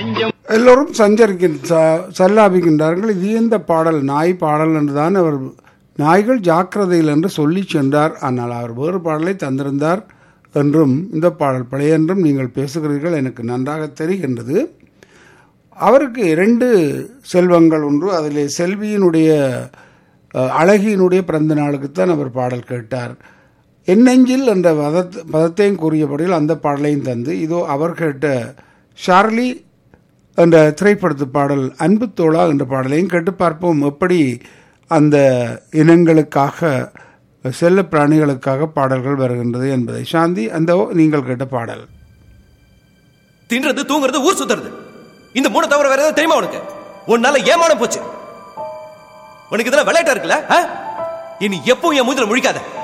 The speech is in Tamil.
நெஞ்சம் எல்லோரும் சஞ்சரிக்க ச- சல்லாபிக்கின்றார்கள் இது எந்த பாடல் நாய் பாடல் என்றுதான் அவர் நாய்கள் ஜாக்கிரதையில் என்று சொல்லி சென்றார் ஆனால் அவர் வேறு பாடலை தந்திருந்தார் என்றும் இந்த பாடல் பழைய என்றும் நீங்கள் பேசுகிறீர்கள் எனக்கு நன்றாக தெரிகின்றது அவருக்கு இரண்டு செல்வங்கள் ஒன்று அதிலே செல்வியினுடைய அஹ், அழகியினுடைய பிறந்த நாளுக்குத்தான் அவர் பாடல் கேட்டார் என்னெஞ்சில் என்ற பதத் பதத்தையும் கூறியபடியில் அந்த பாடலையும் தந்து இதோ அவர் கேட்ட ஷார்லி என்ற திரைப்படத்து பாடல் அன்பு தோழா என்ற பாடலையும் கேட்டு பார்ப்போம் எப்படி அந்த இனங்களுக்காக செல்ல பிராணிகளுக்காக பாடல்கள் வருகின்றது என்பதை சாந்தி அந்த நீங்கள் கேட்ட பாடல் தின்றது தூங்குறது ஊர் சுத்துறது இந்த மூணு தவிர வேற ஏதாவது தெரியுமா உனக்கு உன்னால ஏமானம் போச்சு உனக்கு இதெல்லாம் விளையாட்டா இருக்குல்ல ஆ? இனி எப்பவும் என் மூஞ்சில முழிக்காத